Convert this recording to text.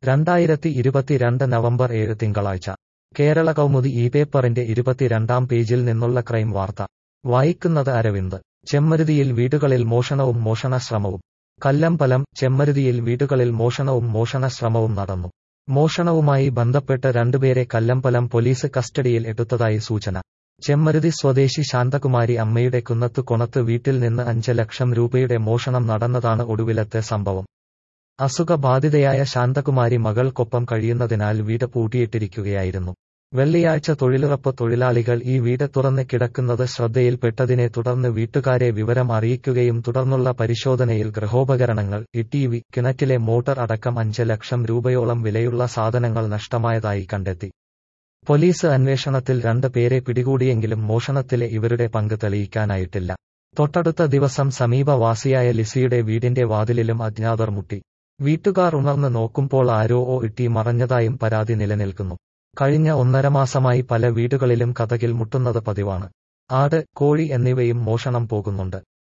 രണ്ടായിരത്തി ഇരുപത്തിരണ്ട് നവംബർ ഏഴ് തിങ്കളാഴ്ച കേരള കൗമുദി ഈ പേപ്പറിന്റെ ഇരുപത്തിരണ്ടാം പേജിൽ നിന്നുള്ള ക്രൈം വാർത്ത വായിക്കുന്നത് അരവിന്ദ് ചെമ്മരുതിയിൽ വീടുകളിൽ മോഷണവും മോഷണശ്രമവും കല്ലമ്പലം ചെമ്മരുതിയിൽ വീടുകളിൽ മോഷണവും മോഷണശ്രമവും നടന്നു മോഷണവുമായി ബന്ധപ്പെട്ട് രണ്ടുപേരെ കല്ലമ്പലം പോലീസ് കസ്റ്റഡിയിൽ എടുത്തതായി സൂചന ചെമ്മരുതി സ്വദേശി ശാന്തകുമാരി അമ്മയുടെ കുന്നത്ത് കൊണത്ത് വീട്ടിൽ നിന്ന് അഞ്ച് ലക്ഷം രൂപയുടെ മോഷണം നടന്നതാണ് ഒടുവിലത്തെ സംഭവം അസുഖബാധിതയായ ശാന്തകുമാരി മകൾക്കൊപ്പം കഴിയുന്നതിനാൽ വീട് പൂട്ടിയിട്ടിരിക്കുകയായിരുന്നു വെള്ളിയാഴ്ച തൊഴിലുറപ്പ് തൊഴിലാളികൾ ഈ വീട് തുറന്ന് കിടക്കുന്നത് ശ്രദ്ധയിൽപ്പെട്ടതിനെ തുടർന്ന് വീട്ടുകാരെ വിവരം അറിയിക്കുകയും തുടർന്നുള്ള പരിശോധനയിൽ ഗൃഹോപകരണങ്ങൾ ഇടിവി കിണറ്റിലെ മോട്ടർ അടക്കം അഞ്ച് ലക്ഷം രൂപയോളം വിലയുള്ള സാധനങ്ങൾ നഷ്ടമായതായി കണ്ടെത്തി പോലീസ് അന്വേഷണത്തിൽ രണ്ട് പേരെ പിടികൂടിയെങ്കിലും മോഷണത്തിലെ ഇവരുടെ പങ്ക് തെളിയിക്കാനായിട്ടില്ല തൊട്ടടുത്ത ദിവസം സമീപവാസിയായ ലിസിയുടെ വീടിന്റെ വാതിലിലും അജ്ഞാതർ മുട്ടി വീട്ടുകാർ ഉണർന്ന് നോക്കുമ്പോൾ ആരോ ഓ ഇട്ടി മറഞ്ഞതായും പരാതി നിലനിൽക്കുന്നു കഴിഞ്ഞ ഒന്നര മാസമായി പല വീടുകളിലും കഥകിൽ മുട്ടുന്നത് പതിവാണ് ആട് കോഴി എന്നിവയും മോഷണം പോകുന്നുണ്ട്